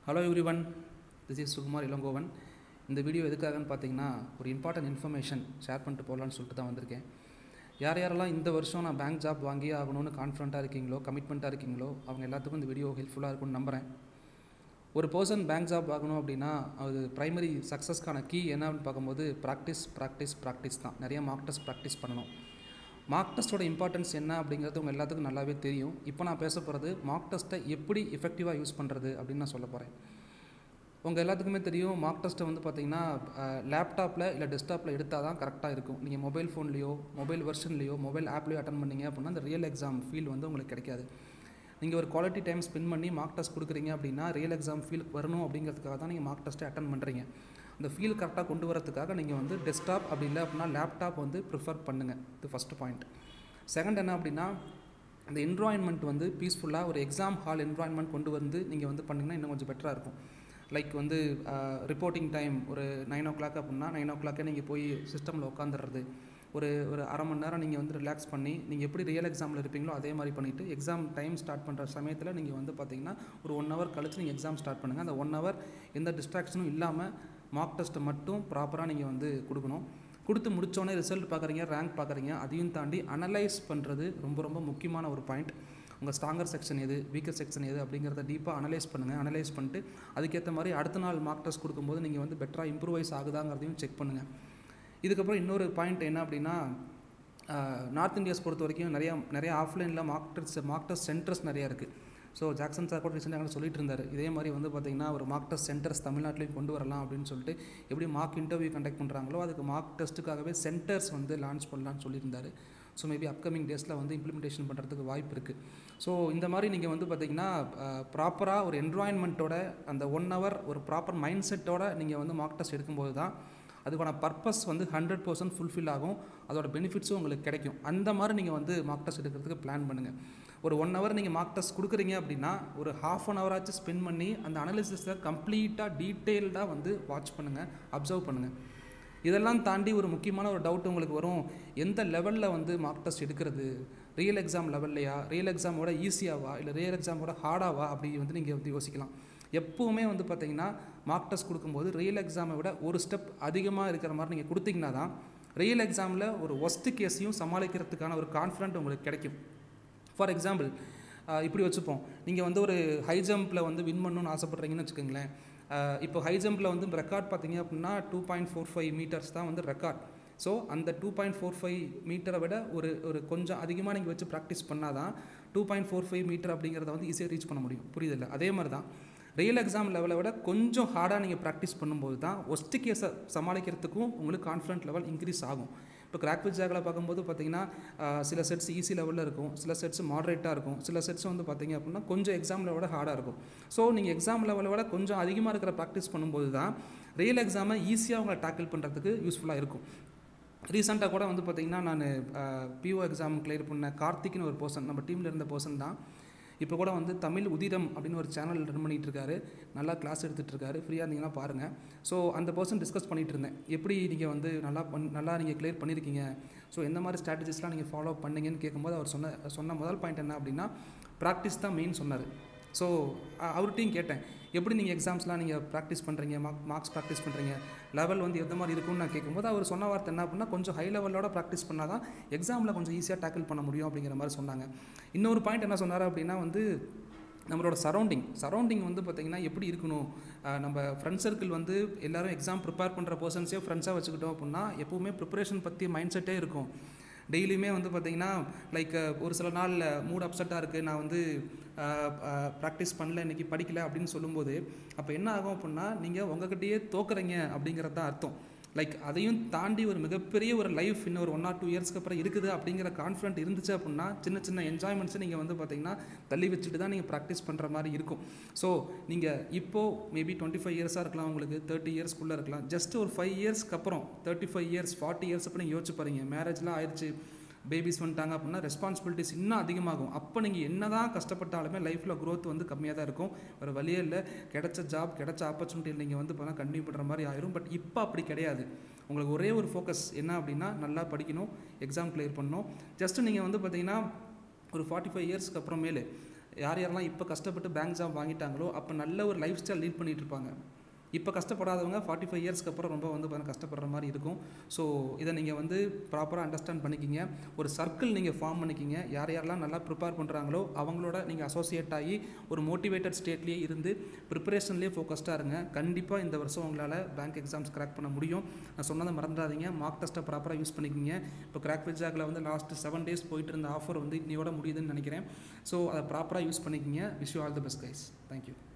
hello everyone this is Sukumar Ilangovan இந்த video எதுக்காகன்னு பார்த்தீங்கன்னா ஒரு இம்பார்ட்டன்ட் இன்ஃபர்மேஷன் ஷேர் பண்ணிட்டு போகலான்னு சொல்லிட்டு தான் வந்திருக்கேன் யார் யாரெல்லாம் இந்த வருஷம் நான் பேங்க் ஜாப் வாங்கியே ஆகணும்னு கான்ஃபிடண்ட்டாக இருக்கீங்களோ கமிட்மெண்ட்டாக இருக்கீங்களோ அவங்க எல்லாத்துக்கும் இந்த வீடியோ ஹெல்ப்ஃபுல்லாக இருக்கும்னு நம்புகிறேன் ஒரு பர்சன் பேங்க் ஜாப் ஆகணும் அப்படின்னா அது ப்ரைமரி சக்ஸஸ்க்கான கீ என்ன அப்படின்னு பார்க்கும்போது ப்ராக்டிஸ் ப்ராக்டிஸ் ப்ராக்டிஸ் தான் நிறைய மார்க் டெஸ்ட் ப்ராக்டிஸ் பண்ணணும் மார்க் டெஸ்ட்டோட இம்பார்ட்டன்ஸ் என்ன அப்படிங்கிறது உங்கள் எல்லாத்துக்கும் நல்லாவே தெரியும் இப்போ நான் பேச போகிறது மார்க் டெஸ்ட்டை எப்படி எஃபெக்டிவாக யூஸ் பண்ணுறது அப்படின்னு நான் சொல்ல போகிறேன் உங்கள் எல்லாத்துக்குமே தெரியும் மார்க் டெஸ்ட்டை வந்து பார்த்தீங்கன்னா லேப்டாப்பில் இல்லை டெஸ்க்டாப்பில் எடுத்தால் தான் கரெக்டாக இருக்கும் நீங்கள் மொபைல் ஃபோன்லேயோ மொபைல் வெர்ஷன்லேயோ மொபைல் ஆப்லேயோ அட்டன் பண்ணீங்க அப்படின்னா அந்த ரியல் எக்ஸாம் ஃபீல் வந்து உங்களுக்கு கிடைக்காது நீங்கள் ஒரு குவாலிட்டி டைம் ஸ்பெண்ட் பண்ணி மார்க் டெஸ்ட் கொடுக்குறீங்க அப்படின்னா ரியல் எக்ஸாம் ஃபீல் வரணும் அப்படிங்கிறதுக்காக தான் நீங்கள் மார்க் டெஸ்ட்டை அட்டன் பண்ணுறீங்க அந்த ஃபீல் கரெக்டாக கொண்டு வரதுக்காக நீங்கள் வந்து டெஸ்க்டாப் அப்படி இல்லை அப்படின்னா லேப்டாப் வந்து ப்ரிஃபர் பண்ணுங்கள் இது ஃபஸ்ட்டு பாயிண்ட் செகண்ட் என்ன அப்படின்னா அந்த என்வாயன்மெண்ட் வந்து பீஸ்ஃபுல்லாக ஒரு எக்ஸாம் ஹால் என்வாயன்மெண்ட் கொண்டு வந்து நீங்கள் வந்து பண்ணிங்கன்னா இன்னும் கொஞ்சம் பெட்டராக இருக்கும் லைக் வந்து ரிப்போர்ட்டிங் டைம் ஒரு நைன் ஓ கிளாக் அப்படின்னா நைன் ஓ கிளாக்கே நீங்கள் போய் சிஸ்டமில் உட்காந்துடுறது ஒரு ஒரு அரை மணி நேரம் நீங்கள் வந்து ரிலாக்ஸ் பண்ணி நீங்கள் எப்படி ரியல் எக்ஸாமில் இருப்பீங்களோ அதே மாதிரி பண்ணிவிட்டு எக்ஸாம் டைம் ஸ்டார்ட் பண்ணுற சமயத்தில் நீங்கள் வந்து பார்த்தீங்கன்னா ஒரு ஒன் ஹவர் கழிச்சு நீங்கள் எக்ஸாம் ஸ்டார்ட் பண்ணுங்கள் அந்த ஒன் ஹவர் எந்த டிஸ்ட்ராக்ஷனும் இல்லாமல் மார்க் டெஸ்ட்டை மட்டும் ப்ராப்பராக நீங்கள் வந்து கொடுக்கணும் கொடுத்து முடித்தோடனே ரிசல்ட் பார்க்குறீங்க ரேங்க் பார்க்குறீங்க அதையும் தாண்டி அனலைஸ் பண்ணுறது ரொம்ப ரொம்ப முக்கியமான ஒரு பாயிண்ட் உங்கள் ஸ்ட்ராங்கர் செக்ஷன் எது வீக்கர் செக்ஷன் எது அப்படிங்கிறத டீப்பாக அனலைஸ் பண்ணுங்கள் அனலைஸ் பண்ணிட்டு அதுக்கேற்ற மாதிரி அடுத்த நாள் மார்க் டெஸ்ட் கொடுக்கும்போது நீங்கள் வந்து பெட்டராக இம்ப்ரூவைஸ் ஆகுதாங்கிறதையும் செக் பண்ணுங்கள் இதுக்கப்புறம் இன்னொரு பாயிண்ட் என்ன அப்படின்னா நார்த் இந்தியாஸ் பொறுத்த வரைக்கும் நிறையா நிறைய ஆஃப்லைனில் mock test mock test centres நிறையா இருக்குது ஸோ ஜாக்சன் சார் கூட ரீசெண்டாக சொல்லிட்டு இருந்தார் இதே மாதிரி வந்து பார்த்திங்கன்னா ஒரு மார்க் டெஸ்ட் சென்டர்ஸ் தமிழ்நாட்டிலையும் கொண்டு வரலாம் அப்படின்னு சொல்லிட்டு எப்படி மார்க் இன்டர்வியூ கண்டக்ட் பண்ணுறாங்களோ அதுக்கு மார்க் டெஸ்ட்டுக்காகவே சென்டர்ஸ் வந்து லான்ச் பண்ணலான்னு சொல்லியிருந்தார் ஸோ மேபி அப்கமிங் டேஸில் வந்து இம்ப்ளிமெண்டேஷன் பண்ணுறதுக்கு வாய்ப்பு இருக்குது ஸோ இந்த மாதிரி நீங்கள் வந்து பார்த்திங்கன்னா ப்ராப்பராக ஒரு என்வாயன்மெண்ட்டோட அந்த ஒன் ஹவர் ஒரு ப்ராப்பர் மைண்ட் செட்டோட நீங்கள் வந்து மார்க் டெஸ்ட் எடுக்கும்போது தான் அதுக்கான பர்பஸ் வந்து ஹண்ட்ரட் பர்சன்ட் ஃபுல்ஃபில் ஆகும் அதோட பெனிஃபிட்ஸும் உங்களுக்கு கிடைக்கும் அந்த மாதிரி நீங்கள் வந்து மார்க் டெஸ்ட் எடுக்கிறதுக்கு பிளான் பண்ணுங்கள் ஒரு ஒன் ஹவர் நீங்கள் மார்க் டெஸ்ட் கொடுக்குறீங்க அப்படின்னா ஒரு ஹாஃப் அன் ஹவராச்சும் ஸ்பெண்ட் பண்ணி அந்த அனாலிசிஸை கம்ப்ளீட்டாக டீட்டெயில்டாக வந்து வாட்ச் பண்ணுங்கள் அப்சர்வ் பண்ணுங்கள் இதெல்லாம் தாண்டி ஒரு முக்கியமான ஒரு டவுட் உங்களுக்கு வரும் எந்த லெவலில் வந்து மார்க் டெஸ்ட் எடுக்கிறது ரியல் எக்ஸாம் லெவல்லையா ரியல் எக்ஸாமோட ஈஸியாவா இல்லை ரியல் எக்ஸாமோட ஹார்டாவா அப்படி வந்து நீங்கள் வந்து யோசிக்கலாம் எப்போவுமே வந்து பார்த்தீங்கன்னா மார்க் டெஸ்ட் கொடுக்கும்போது ரியல் எக்ஸாமை விட ஒரு ஸ்டெப் அதிகமாக இருக்கிற மாதிரி நீங்கள் கொடுத்தீங்கன்னா தான் ரியல் எக்ஸாமில் ஒரு ஒஸ்ட்டு கேஸையும் சமாளிக்கிறதுக்கான ஒரு கான்ஃபிடென்ட் உங்களுக்கு கிடைக்கும் ஃபார் எக்ஸாம்பிள் இப்படி வச்சுப்போம் நீங்கள் வந்து ஒரு ஹை ஜம்பில் வந்து வின் பண்ணணும்னு ஆசைப்பட்றீங்கன்னு வச்சுக்கோங்களேன் இப்போ ஹை ஜம்பில் வந்து ரெக்கார்ட் பார்த்தீங்க அப்படின்னா two point four five metres தான் வந்து ரெக்கார்ட் ஸோ அந்த டூ பாயிண்ட் ஃபோர் ஃபைவ் மீட்டரை விட ஒரு ஒரு கொஞ்சம் அதிகமாக நீங்கள் வச்சு ப்ராக்டிஸ் பண்ணால் தான் two point four five metre அப்படிங்கிறத வந்து ஈஸியாக ரீச் பண்ண முடியும் புரியுதில்ல அதே மாதிரி தான் ரியல் எக்ஸாம் லெவலை விட கொஞ்சம் ஹார்டாக நீங்கள் ப்ராக்டிஸ் பண்ணும்போது தான் ஒஸ்ட்டு கேஸை சமாளிக்கிறதுக்கும் உங்களுக்கு கான்ஃபிடன்ட் லெவல் இன்க்ரீஸ் ஆகும் இப்போ கிராக் வித் ஜாகில் பார்க்கும்போது பார்த்தீங்கன்னா சில செட்ஸ் ஈஸி லெவலில் இருக்கும் சில செட்ஸ் மாடரேட்டாக இருக்கும் சில செட்ஸ் வந்து பார்த்தீங்க அப்படின்னா கொஞ்சம் எக்ஸாம் லெவலோட ஹார்டாக இருக்கும் ஸோ நீங்கள் எக்ஸாம் லெவலை விட கொஞ்சம் அதிகமாக இருக்கிற ப்ராக்டிஸ் பண்ணும்போது தான் ரியல் எக்ஸாமை ஈஸியாக உங்களை டேக்கிள் பண்ணுறதுக்கு யூஸ்ஃபுல்லாக இருக்கும் ரீசெண்டாக கூட வந்து பார்த்திங்கன்னா நான் பிஓ எக்ஸாம் கிளியர் பண்ண கார்த்திக்னு ஒரு பர்சன் நம்ம டீமில் இருந்த பர்சன் தான் இப்போ கூட வந்து தமிழ் உதிரம் அப்படின்னு ஒரு சேனல் ரன் பண்ணிகிட்டு இருக்காரு நல்லா கிளாஸ் எடுத்துகிட்டு இருக்காரு ஃப்ரீயாக இருந்தீங்கன்னா பாருங்கள் ஸோ அந்த பர்சன் டிஸ்கஸ் பண்ணிகிட்டு இருந்தேன் எப்படி நீங்கள் வந்து நல்லா பண் நல்லா நீங்கள் கிளியர் பண்ணியிருக்கீங்க ஸோ எந்த மாதிரி ஸ்ட்ராட்டஜிஸ்லாம் நீங்கள் ஃபாலோ பண்ணீங்கன்னு கேட்கும்போது அவர் சொன்ன சொன்ன முதல் பாயிண்ட் என்ன அப்படின்னா ப்ராக்டிஸ் தான் மெயின் சொன்னார் ஸோ அவர்கிட்டையும் கேட்டேன் எப்படி நீங்கள் எக்ஸாம்ஸ்லாம் நீங்கள் ப்ராக்டிஸ் பண்ணுறீங்க மார்க் மார்க்ஸ் ப்ராக்டிஸ் பண்ணுறீங்க லெவல் வந்து எந்த மாதிரி இருக்கும்னு நான் கேட்கும்போது அவர் சொன்ன வார்த்தை என்ன அப்படின்னா கொஞ்சம் ஹை லெவலோட ப்ராக்டிஸ் பண்ணால் தான் எக்ஸாமில் கொஞ்சம் ஈஸியாக டேக்கிள் பண்ண முடியும் அப்படிங்கிற மாதிரி சொன்னாங்க இன்னொரு பாயிண்ட் என்ன சொன்னார் அப்படின்னா வந்து நம்மளோட சரௌண்டிங் சரௌண்டிங் வந்து பார்த்திங்கன்னா எப்படி இருக்கணும் நம்ம ஃப்ரெண்ட் சர்க்கிள் வந்து எல்லோரும் எக்ஸாம் ப்ரிப்பேர் பண்ணுற பர்சன்ஸே ஃப்ரெண்ட்ஸாக வச்சுக்கிட்டோம் அப்படின்னா எப்போவுமே ப்ரிப்பரேஷன் பற்றி மைண்ட் செட்டே இருக்கும் டெய்லியுமே வந்து பார்த்திங்கன்னா லைக் ஒரு சில நாளில் மூட் அப்செட்டாக இருக்குது நான் வந்து ப்ராக்டிஸ் பண்ணல இன்றைக்கி படிக்கல அப்படின்னு சொல்லும்போது அப்போ என்ன ஆகும் அப்படின்னா நீங்கள் உங்ககிட்டயே தோக்குறீங்க அப்படிங்கிறது தான் அர்த்தம் லைக் அதையும் தாண்டி ஒரு மிகப்பெரிய ஒரு லைஃப் இன்னும் ஒரு ஒன் ஆர் டூ இயர்ஸ்க்கு அப்புறம் இருக்குது அப்படிங்கிற கான்ஃபிடென்ட் இருந்துச்சு அப்படின்னா சின்ன சின்ன என்ஜாய்மெண்ட்ஸை நீங்கள் வந்து பார்த்தீங்கன்னா தள்ளி வச்சுட்டு தான் நீங்கள் ப்ராக்டிஸ் பண்ணுற மாதிரி இருக்கும் ஸோ நீங்கள் இப்போது மேபி டுவெண்ட்டி ஃபைவ் இயர்ஸாக இருக்கலாம் உங்களுக்கு தேர்ட்டி இயர்ஸ்க்குள்ளே இருக்கலாம் ஜஸ்ட் ஒரு ஃபைவ் இயர்ஸ்க்கு அப்புறம் thirty five years forty years அப்புறம் யோசிச்சு பாருங்க மேரேஜ்லாம் ஆயிடுச்சு பேபிஸ் வந்துட்டாங்க அப்படின்னா ரெஸ்பான்சிபிலிட்டிஸ் இன்னும் அதிகமாகும் அப்போ நீங்கள் என்ன தான் கஷ்டப்பட்டாலுமே லைஃப்பில் க்ரோத் வந்து கம்மியாக தான் இருக்கும் ஒரு வழியே இல்லை கிடைச்ச ஜாப் கிடைச்ச ஆப்பர்ச்சுனிட்டி நீங்கள் வந்து பார்த்தா கண்டினியூ பண்ணுற மாதிரி ஆயிரும் பட் இப்போ அப்படி கிடையாது உங்களுக்கு ஒரே ஒரு ஃபோக்கஸ் என்ன அப்படின்னா நல்லா படிக்கணும் எக்ஸாம் கிளியர் பண்ணணும் ஜஸ்ட்டு நீங்கள் வந்து பார்த்தீங்கன்னா ஒரு ஃபார்ட்டி ஃபைவ் இயர்ஸ்க்கு அப்புறமேலு யார் யாரெல்லாம் இப்போ கஷ்டப்பட்டு பேங்க் ஜாப் வாங்கிட்டாங்களோ அப்போ நல்ல ஒரு லைஃப் ஸ்டைல் லீட் பண்ணிட்டு இருப்பாங்க இப்போ கஷ்டப்படாதவங்க ஃபார்ட்டி ஃபைவ் இயர்ஸ்க்கு அப்புறம் ரொம்ப வந்து பாருங்க கஷ்டப்படுற மாதிரி இருக்கும் ஸோ இதை நீங்கள் வந்து ப்ராப்பராக அண்டர்ஸ்டாண்ட் பண்ணிக்கிங்க ஒரு சர்க்கிள் நீங்கள் ஃபார்ம் பண்ணிக்கிங்க யார் யாரெல்லாம் நல்லா ப்ரிப்பேர் பண்ணுறாங்களோ அவங்களோட நீங்கள் அசோசியேட் ஆகி ஒரு மோட்டிவேட்டட் ஸ்டேட்லேயே இருந்து ப்ரிப்பரேஷன்லேயே ஃபோக்கஸ்டாக இருங்க கண்டிப்பாக இந்த வருஷம் உங்களால் பேங்க் எக்ஸாம்ஸ் கிராக் பண்ண முடியும் நான் சொன்னதை மறந்துடாதீங்க மார்க் டெஸ்ட்டை ப்ராப்பராக யூஸ் பண்ணிக்கிங்க இப்போ கிராக் விஜாகில் வந்து லாஸ்ட் செவன் டேஸ் போயிட்டு இருந்த ஆஃபர் வந்து இன்னையோட முடியுதுன்னு நினைக்கிறேன் ஸோ அதை ப்ராப்பராக யூஸ் பண்ணிக்கிங்க wish you all the best guys thank you